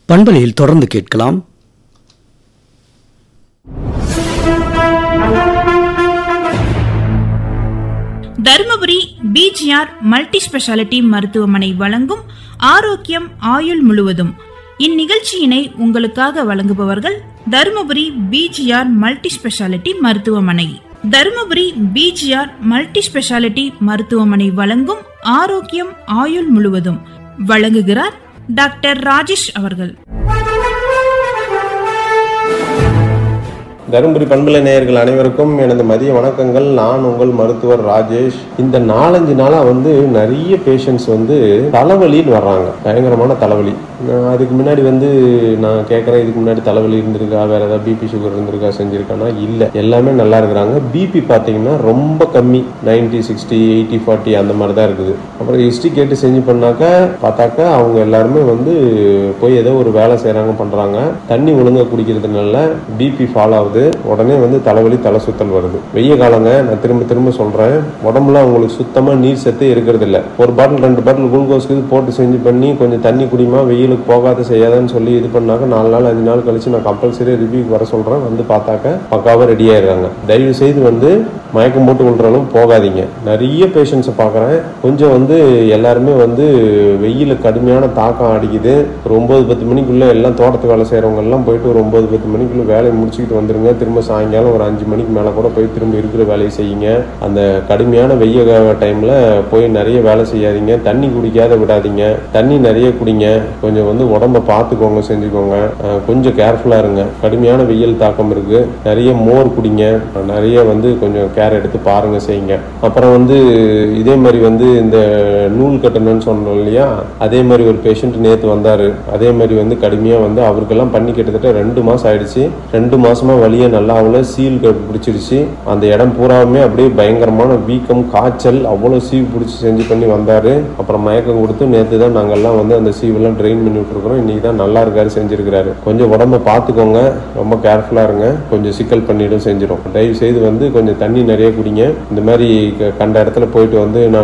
பண்பலையில் தொடர்ந்து கேட்கலாம் தருமபுரி பிஜிஆர் மல்டி ஸ்பெஷாலிட்டி மருத்துவமனை வழங்கும் ஆரோக்கியம் ஆயுள் முழுவதும் இந்நிகழ்ச்சியினை உங்களுக்காக வழங்குபவர்கள் தருமபுரி பிஜிஆர் மல்டி ஸ்பெஷாலிட்டி மருத்துவமனை தருமபுரி பிஜிஆர் மல்டி ஸ்பெஷாலிட்டி மருத்துவமனை வழங்கும் ஆரோக்கியம் ஆயுள் முழுவதும் வழங்குகிறார் டாக்டர் ராஜேஷ் அவர்கள் தருமபுரி பண்பலை நேயர்கள் அனைவருக்கும் எனது மதிய வணக்கங்கள் நான் உங்கள் மருத்துவர் ராஜேஷ் இந்த நாலஞ்சு நாளா வந்து நிறைய பேஷண்ட்ஸ் வந்து தலைவலின்னு வர்றாங்க பயங்கரமான தலைவலி நான் அதுக்கு முன்னாடி வந்து நான் கேட்குறேன் இதுக்கு முன்னாடி தலைவலி இருந்திருக்கா வேற ஏதாவது பிபி சுகர் இருந்திருக்கா செஞ்சிருக்கானா இல்லை எல்லாமே நல்லா இருக்கிறாங்க பிபி பார்த்தீங்கன்னா ரொம்ப கம்மி நைன்டி சிக்ஸ்டி எயிட்டி ஃபார்ட்டி அந்த மாதிரி தான் இருக்குது அப்புறம் ஹிஸ்ட்ரி கேட்டு செஞ்சு பண்ணாக்கா பார்த்தாக்கா அவங்க எல்லாருமே வந்து போய் ஏதோ ஒரு வேலை செய்கிறாங்க பண்ணுறாங்க தண்ணி ஒழுங்கா குடிக்கிறதுனால பிபி ஃபால் ஆகுது உடனே வந்து தலைவலி தலை சுத்தல் வருது வெய்ய காலங்க நான் திரும்ப திரும்ப சொல்கிறேன் உடம்புல அவங்களுக்கு சுத்தமாக நீர் சத்தே இருக்கிறது இல்ல ஒரு பாட்டில் ரெண்டு பாட்டில் குளுக்கோஸ்க்கு இது போட்டு செஞ்சு பண்ணி கொஞ்சம் தண்ணி குடிமா வெயிலுக்கு போகாத செய்யாதன்னு சொல்லி இது பண்ணாக்க நாலு நாள் அஞ்சு நாள் கழிச்சு நான் கம்பல்சரி ரிவ்யூக்கு வர சொல்கிறேன் வந்து பார்த்தாக்க பக்காவாக ரெடி ஆயிடுறாங்க தயவு செய்து வந்து மயக்கம் போட்டு கொள்றாலும் போகாதீங்க நிறைய பேஷண்ட்ஸை பார்க்குறேன் கொஞ்சம் வந்து எல்லாருமே வந்து வெயில் கடுமையான தாக்கம் அடிக்குது ஒரு ஒம்பது பத்து மணிக்குள்ளே எல்லாம் தோட்டத்து வேலை செய்கிறவங்க எல்லாம் போயிட்டு ஒரு ஒம்பது பத்து மணிக்குள்ளே வேலையை முடிச்சுக்கிட்டு வந்துருங்க திரும்ப சாயங்காலம் ஒரு அஞ்சு மணிக்கு மேலே கூட போய் திரும்ப இருக்கிற வேலையை செய்யுங்க அந்த கடுமையான வெய்ய டைமில் போய் நிறைய வேலை செய்யாதீங்க தண்ணி குடிக்காத விடாதீங்க தண்ணி நிறைய குடிங்க கொஞ்சம் வந்து உடம்ப பார்த்துக்கோங்க செஞ்சுக்கோங்க அஹ் கொஞ்சம் கேர்ஃபுல்லாக இருங்க கடுமையான வெயில் தாக்கம் இருக்கு நிறைய மோர் குடிங்க நிறைய வந்து கொஞ்சம் கேர் எடுத்து பாருங்க செய்யுங்க அப்புறம் வந்து இதே மாதிரி வந்து இந்த நூல் கட்டணும்னு சொன்னோம் இல்லையா அதே மாதிரி ஒரு பேஷண்ட் நேற்று வந்தாரு அதே மாதிரி வந்து கடுமையாக வந்து அவருக்கெல்லாம் பண்ணி கிட்டத்தட்ட ரெண்டு மாதம் ஆயிடுச்சு ரெண்டு மாசமா வலியை நல்லா அவ்வளோ சீல் கட்டு பிடிச்சிருச்சு அந்த இடம் பூராவுமே அப்படியே பயங்கரமான வீக்கம் காய்ச்சல் அவ்வளோ சீவு பிடிச்சி செஞ்சு பண்ணி வந்தாரு அப்புறம் மயக்கம் கொடுத்து நேற்று தான் நாங்கெல்லாம் வந்து அந்த சீவெல்லாம் ட்ரெயின் பண்ணி விட்டுருக்குறோம் இன்னைக்கு தான் நல்லா இருக்காரு செஞ்சிருக்கிறாரு கொஞ்சம் உடம்ப பார்த்துக்கோங்க ரொம்ப கேர்ஃபுல்லாக இருங்க கொஞ்சம் சிக்கல் பண்ணிடும் செஞ்சிடும் தயவு செய்து வந்து கொஞ்சம் தண்ணி நிறைய குடிங்க இந்த மாதிரி க- கண்ட இடத்துல போயிட்டு வந்து நான்